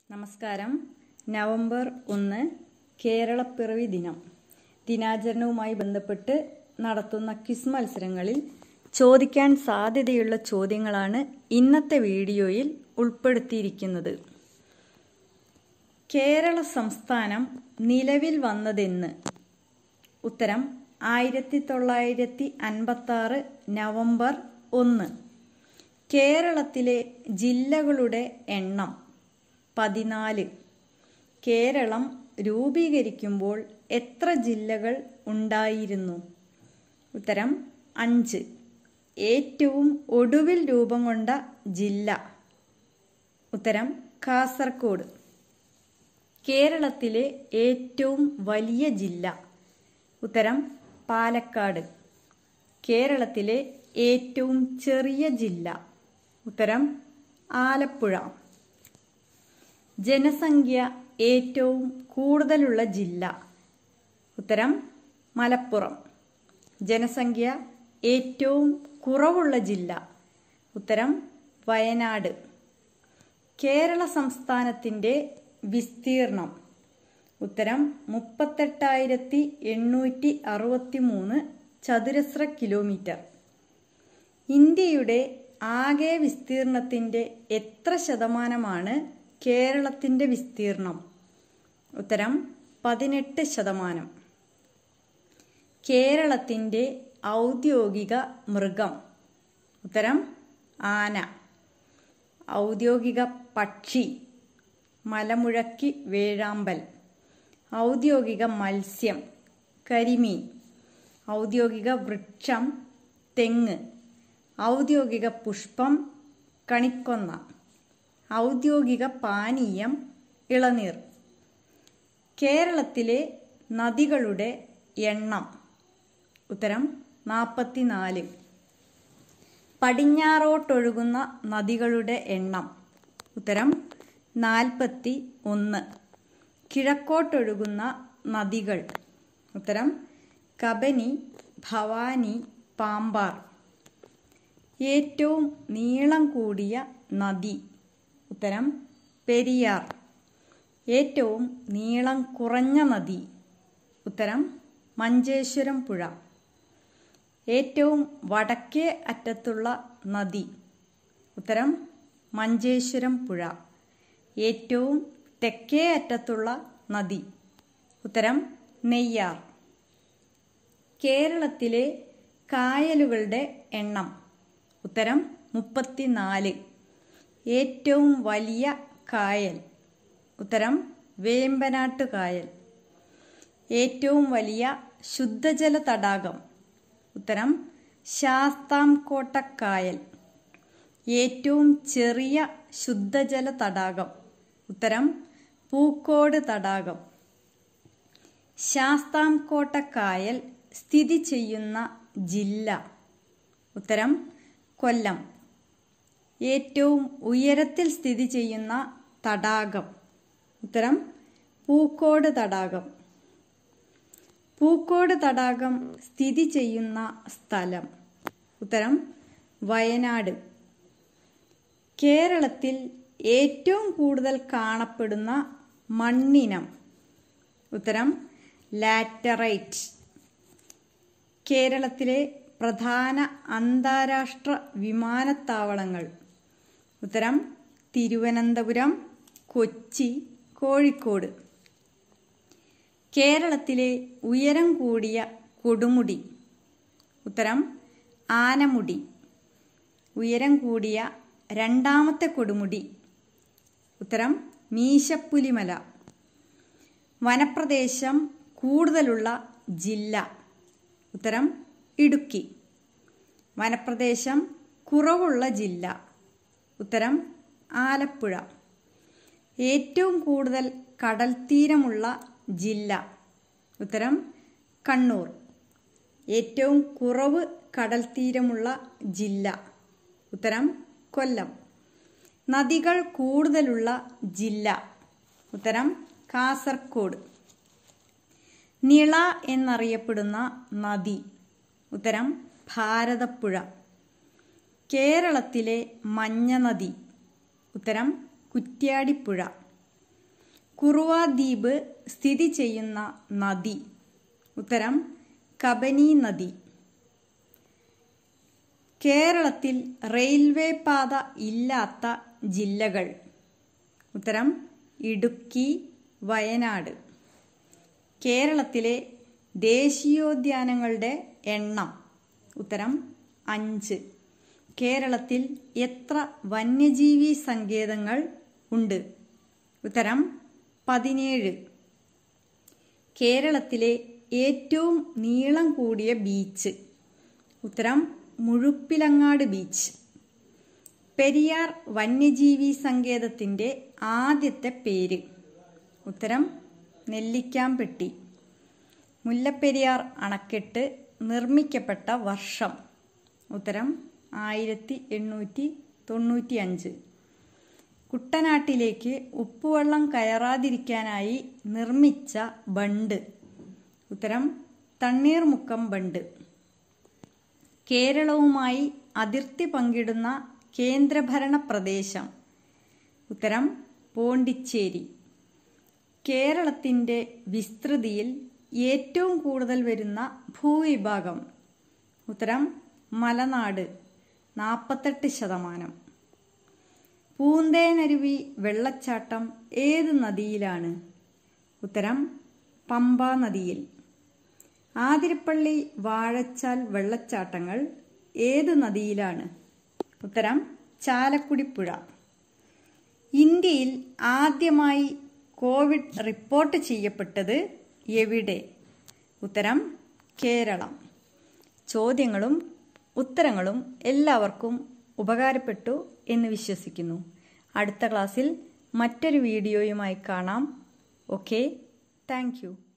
നമസ്കാരം നവംബർ ഒന്ന് കേരളപ്പിറവി ദിനം ദിനാചരണവുമായി ബന്ധപ്പെട്ട് നടത്തുന്ന ക്വിസ് മത്സരങ്ങളിൽ ചോദിക്കാൻ സാധ്യതയുള്ള ചോദ്യങ്ങളാണ് ഇന്നത്തെ വീഡിയോയിൽ ഉൾപ്പെടുത്തിയിരിക്കുന്നത് കേരള സംസ്ഥാനം നിലവിൽ വന്നതെന്ന് ഉത്തരം ആയിരത്തി തൊള്ളായിരത്തി അൻപത്തി ആറ് നവംബർ ഒന്ന് കേരളത്തിലെ ജില്ലകളുടെ എണ്ണം പതിനാല് കേരളം രൂപീകരിക്കുമ്പോൾ എത്ര ജില്ലകൾ ഉണ്ടായിരുന്നു ഉത്തരം അഞ്ച് ഏറ്റവും ഒടുവിൽ രൂപം കൊണ്ട ജില്ല ഉത്തരം കാസർഗോഡ് കേരളത്തിലെ ഏറ്റവും വലിയ ജില്ല ഉത്തരം പാലക്കാട് കേരളത്തിലെ ഏറ്റവും ചെറിയ ജില്ല ഉത്തരം ആലപ്പുഴ ജനസംഖ്യ ഏറ്റവും കൂടുതലുള്ള ജില്ല ഉത്തരം മലപ്പുറം ജനസംഖ്യ ഏറ്റവും കുറവുള്ള ജില്ല ഉത്തരം വയനാട് കേരള സംസ്ഥാനത്തിൻ്റെ വിസ്തീർണം ഉത്തരം മുപ്പത്തെട്ടായിരത്തി എണ്ണൂറ്റി അറുപത്തി മൂന്ന് ചതുരശ്ര കിലോമീറ്റർ ഇന്ത്യയുടെ ആകെ വിസ്തീർണത്തിൻ്റെ എത്ര ശതമാനമാണ് കേരളത്തിൻ്റെ വിസ്തീർണം ഉത്തരം പതിനെട്ട് ശതമാനം കേരളത്തിൻ്റെ ഔദ്യോഗിക മൃഗം ഉത്തരം ആന ഔദ്യോഗിക പക്ഷി മലമുഴക്കി വേഴാമ്പൽ ഔദ്യോഗിക മത്സ്യം കരിമീൻ ഔദ്യോഗിക വൃക്ഷം തെങ്ങ് ഔദ്യോഗിക പുഷ്പം കണിക്കൊന്ന ഔദ്യോഗിക പാനീയം ഇളനീർ കേരളത്തിലെ നദികളുടെ എണ്ണം ഉത്തരം നാൽപ്പത്തിനാല് പടിഞ്ഞാറോട്ടൊഴുകുന്ന നദികളുടെ എണ്ണം ഉത്തരം നാൽപ്പത്തി ഒന്ന് കിഴക്കോട്ടൊഴുകുന്ന നദികൾ ഉത്തരം കബനി ഭവാനി പാമ്പാർ ഏറ്റവും നീളം കൂടിയ നദി ഉത്തരം പെരിയാർ ഏറ്റവും നീളം കുറഞ്ഞ നദി ഉത്തരം മഞ്ചേശ്വരം പുഴ ഏറ്റവും വടക്കേ അറ്റത്തുള്ള നദി ഉത്തരം മഞ്ചേശ്വരം പുഴ ഏറ്റവും തെക്കേ അറ്റത്തുള്ള നദി ഉത്തരം നെയ്യാർ കേരളത്തിലെ കായലുകളുടെ എണ്ണം ഉത്തരം മുപ്പത്തിനാല് ഏറ്റവും വലിയ കായൽ ഉത്തരം വേമ്പനാട്ട് കായൽ ഏറ്റവും വലിയ ശുദ്ധജല തടാകം ഉത്തരം ശാസ്താംകോട്ട കായൽ ഏറ്റവും ചെറിയ ശുദ്ധജല തടാകം ഉത്തരം പൂക്കോട് തടാകം ശാസ്താംകോട്ട കായൽ സ്ഥിതി ചെയ്യുന്ന ജില്ല ഉത്തരം കൊല്ലം ഏറ്റവും ഉയരത്തിൽ സ്ഥിതി ചെയ്യുന്ന തടാകം ഉത്തരം പൂക്കോട് തടാകം പൂക്കോട് തടാകം സ്ഥിതി ചെയ്യുന്ന സ്ഥലം ഉത്തരം വയനാട് കേരളത്തിൽ ഏറ്റവും കൂടുതൽ കാണപ്പെടുന്ന മണ്ണിനം ഉത്തരം ലാറ്ററൈറ്റ് കേരളത്തിലെ പ്രധാന അന്താരാഷ്ട്ര വിമാനത്താവളങ്ങൾ ഉത്തരം തിരുവനന്തപുരം കൊച്ചി കോഴിക്കോട് കേരളത്തിലെ ഉയരം കൂടിയ കൊടുമുടി ഉത്തരം ആനമുടി ഉയരം കൂടിയ രണ്ടാമത്തെ കൊടുമുടി ഉത്തരം മീശപ്പുലിമല വനപ്രദേശം കൂടുതലുള്ള ജില്ല ഉത്തരം ഇടുക്കി വനപ്രദേശം കുറവുള്ള ജില്ല ഉത്തരം ആലപ്പുഴ ഏറ്റവും കൂടുതൽ കടൽ തീരമുള്ള ജില്ല ഉത്തരം കണ്ണൂർ ഏറ്റവും കുറവ് കടൽ തീരമുള്ള ജില്ല ഉത്തരം കൊല്ലം നദികൾ കൂടുതലുള്ള ജില്ല ഉത്തരം കാസർഗോഡ് നിള എന്നറിയപ്പെടുന്ന നദി ഉത്തരം ഭാരതപ്പുഴ കേരളത്തിലെ മഞ്ഞ നദി ഉത്തരം കുറ്റ്യാടിപ്പുഴ കുറുവ ദ്വീപ് സ്ഥിതി ചെയ്യുന്ന നദി ഉത്തരം കബനി നദി കേരളത്തിൽ റെയിൽവേ പാത ഇല്ലാത്ത ജില്ലകൾ ഉത്തരം ഇടുക്കി വയനാട് കേരളത്തിലെ ദേശീയോദ്യാനങ്ങളുടെ എണ്ണം ഉത്തരം അഞ്ച് കേരളത്തിൽ എത്ര വന്യജീവി സങ്കേതങ്ങൾ ഉണ്ട് ഉത്തരം പതിനേഴ് കേരളത്തിലെ ഏറ്റവും നീളം കൂടിയ ബീച്ച് ഉത്തരം മുഴുപ്പിലങ്ങാട് ബീച്ച് പെരിയാർ വന്യജീവി സങ്കേതത്തിൻ്റെ ആദ്യത്തെ പേര് ഉത്തരം നെല്ലിക്കാംപെട്ടി മുല്ലപ്പെരിയാർ അണക്കെട്ട് നിർമ്മിക്കപ്പെട്ട വർഷം ഉത്തരം ആയിരത്തി എണ്ണൂറ്റി തൊണ്ണൂറ്റി അഞ്ച് കുട്ടനാട്ടിലേക്ക് ഉപ്പുവെള്ളം കയറാതിരിക്കാനായി നിർമ്മിച്ച ബണ്ട് ഉത്തരം തണ്ണീർമുക്കം ബണ്ട് കേരളവുമായി അതിർത്തി പങ്കിടുന്ന കേന്ദ്രഭരണ പ്രദേശം ഉത്തരം പോണ്ടിച്ചേരി കേരളത്തിൻ്റെ വിസ്തൃതിയിൽ ഏറ്റവും കൂടുതൽ വരുന്ന ഭൂവിഭാഗം ഉത്തരം മലനാട് നാൽപ്പത്തെട്ട് ശതമാനം പൂന്തേനരുവി വെള്ളച്ചാട്ടം ഏത് നദിയിലാണ് ഉത്തരം പമ്പ നദിയിൽ ആതിരപ്പള്ളി വാഴച്ചാൽ വെള്ളച്ചാട്ടങ്ങൾ ഏത് നദിയിലാണ് ഉത്തരം ചാലക്കുടിപ്പുഴ ഇന്ത്യയിൽ ആദ്യമായി കോവിഡ് റിപ്പോർട്ട് ചെയ്യപ്പെട്ടത് എവിടെ ഉത്തരം കേരളം ചോദ്യങ്ങളും ഉത്തരങ്ങളും എല്ലാവർക്കും ഉപകാരപ്പെട്ടു എന്ന് വിശ്വസിക്കുന്നു അടുത്ത ക്ലാസ്സിൽ മറ്റൊരു വീഡിയോയുമായി കാണാം ഓക്കെ താങ്ക്